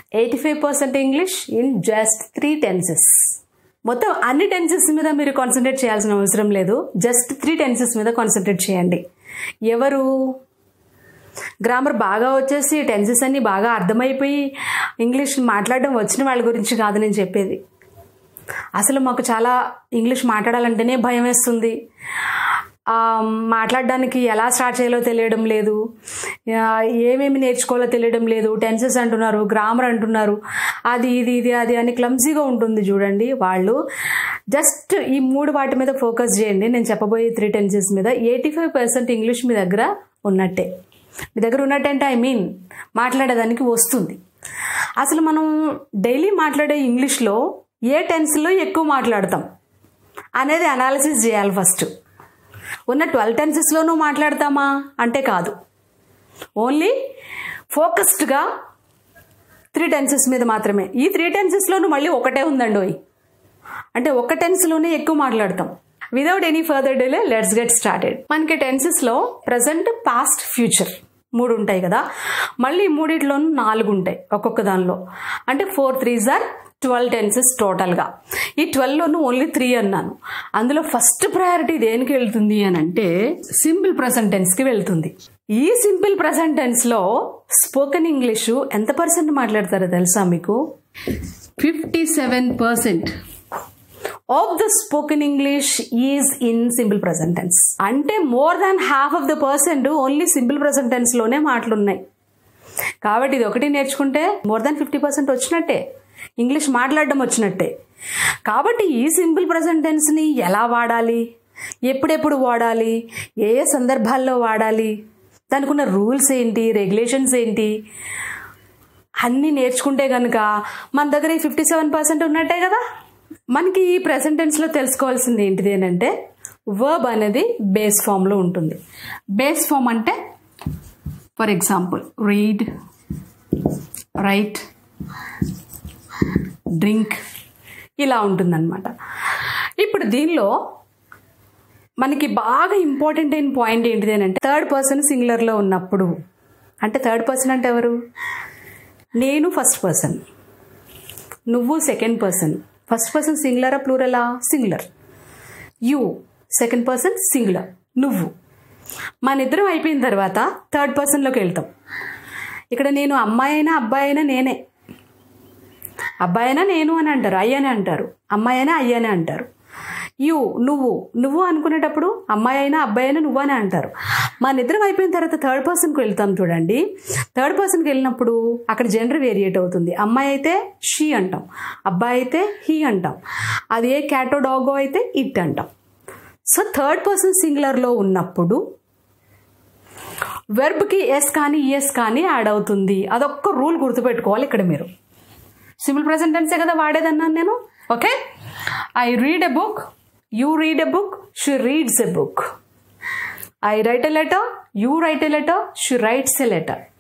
eighty five percent English in just three tenses మొత్తం అన్ని tenses మీద మీరు కాన్సన్ట్రేట్ చేయాల్సిన అవసరం లేదు జస్ట్ త్రీ టెన్సెస్ మీద కాన్సన్ట్రేట్ చేయండి ఎవరు గ్రామర్ బాగా వచ్చేసి టెన్సెస్ అన్నీ బాగా అర్థమైపోయి ఇంగ్లీష్ మాట్లాడడం వచ్చిన వాళ్ళ గురించి కాదు నేను చెప్పేది అసలు మాకు చాలా ఇంగ్లీష్ మాట్లాడాలంటేనే భయం వేస్తుంది ఆ, మాట్లాడడానికి ఎలా స్టార్ట్ చేయాలో తెలియడం లేదు ఆ, ఏమేమి నేర్చుకోవాలో తెలియడం లేదు టెన్సెస్ అంటున్నారు గ్రామర్ అంటున్నారు అది ఇది ఇది అది అని క్లమ్జీగా ఉంటుంది చూడండి వాళ్ళు జస్ట్ ఈ మూడు వాటి మీద ఫోకస్ చేయండి నేను చెప్పబోయే త్రీ టెన్సెస్ మీద ఎయిటీ ఫైవ్ పర్సెంట్ ఇంగ్లీష్ మీ దగ్గర ఉన్నట్టే మీ దగ్గర ఉన్నట్టంటే ఐ మీన్ మాట్లాడేదానికి వస్తుంది అసలు మనం డైలీ మాట్లాడే ఇంగ్లీష్లో ఏ టెన్స్లో ఎక్కువ మాట్లాడతాం అనేది అనాలిసిస్ చేయాలి ఫస్ట్ ఉన్న ట్వెల్వ్ టెన్సెస్లోనూ మాట్లాడతామా అంటే కాదు ఓన్లీ ఫోకస్డ్గా త్రీ టెన్సెస్ మీద మాత్రమే ఈ త్రీ టెన్సెస్లోనూ మళ్ళీ ఒకటే ఉందండి ఓయ్ అంటే ఒక టెన్స్లోనే ఎక్కువ మాట్లాడతాం without any further delay let's get started మనకి టెన్సెస్లో ప్రజెంట్ పాస్ట్ ఫ్యూచర్ మూడు ఉంటాయి కదా మళ్ళీ ఈ మూడిట్లోనూ నాలుగు ఉంటాయి ఒక్కొక్క దానిలో అంటే four threes are twelve tenses టోటల్గా ఈ ట్వెల్వ్లోనూ ఓన్లీ త్రీ అన్నాను అందులో ఫస్ట్ ప్రయారిటీ దేనికి వెళ్తుంది అని అంటే సింపుల్ ప్రజెంట్ టెన్స్కి వెళ్తుంది ఈ సింపుల్ ప్రజెంట్ టెన్స్లో స్పోకెన్ ఇంగ్లీషు ఎంత పర్సెంట్ మాట్లాడతారో తెలుసా మీకు fifty seven percent of the spoken English is in simple present tense అంటే more than half of the percent only simple present టెన్స్లోనే మాటలున్నాయి కాబట్టి ఇది ఒకటి నేర్చుకుంటే మోర్ దాన్ ఫిఫ్టీ పర్సెంట్ వచ్చినట్టే ఇంగ్లీష్ మాట్లాడడం వచ్చినట్టే కాబట్టి ఈ సింపుల్ ప్రజెంట్ టెన్స్ని ఎలా వాడాలి ఎప్పుడెప్పుడు వాడాలి ఏ ఏ సందర్భాల్లో వాడాలి దానికి ఉన్న రూల్స్ ఏంటి రెగ్యులేషన్స్ ఏంటి అన్నీ నేర్చుకుంటే కనుక మన దగ్గర ఈ ఫిఫ్టీ సెవెన్ పర్సెంట్ ఉన్నట్టే కదా మనకి ఈ ప్రెసెంట్ టెన్స్లో తెలుసుకోవాల్సింది ఏంటిది అంటే వర్బ్ అనేది బేస్ ఫామ్లో ఉంటుంది బేస్ ఫామ్ అంటే for example read write drink ఇలా ఉంటుందన్నమాట ఇప్పుడు దీనిలో మనకి బాగా ఇంపార్టెంట్ అయిన పాయింట్ ఏంటిది అని అంటే థర్డ్ పర్సన్ సింగులర్లో ఉన్నప్పుడు అంటే థర్డ్ పర్సన్ అంటే ఎవరు నేను ఫస్ట్ పర్సన్ నువ్వు సెకండ్ పర్సన్ ఫస్ట్ పర్సన్ సింగులరా ప్లూరలా singular you second person singular నువ్వు మన ఇద్దరం అయిపోయిన తర్వాత థర్డ్ పర్సన్లోకి వెళ్తాం ఇక్కడ నేను అమ్మాయి అయినా అబ్బాయి అయినా నేనే అబ్బాయి అయినా నేను అని అంటారు అయ్య అని అంటారు అమ్మాయి అయినా అయ్య అని అంటారు యు నువ్వు నువ్వు అనుకునేటప్పుడు అమ్మాయి అయినా అబ్బాయి అయినా నువ్వు అని అంటారు మన నిద్రం అయిపోయిన తర్వాత థర్డ్ పర్సన్కి వెళ్తాం చూడండి థర్డ్ పర్సన్కి వెళ్ళినప్పుడు అక్కడ జెండర్ వేరియేట్ అవుతుంది అమ్మాయి అయితే షీ అంటాం అబ్బాయి అయితే హీ అంటాం అది ఏ క్యాటో డాగో అయితే ఇట్ అంటాం సో థర్డ్ పర్సన్ సింగులర్లో ఉన్నప్పుడు వెర్బ్కి ఎస్ కానీ ఈఎస్ కానీ యాడ్ అవుతుంది అదొక్క రూల్ గుర్తుపెట్టుకోవాలి ఇక్కడ మీరు సింపుల్ ప్రెసెంట్ టెన్సే కదా వాడేదన్నాను నేను okay I read a book you read a book she reads a book I write a letter you write a letter she writes a letter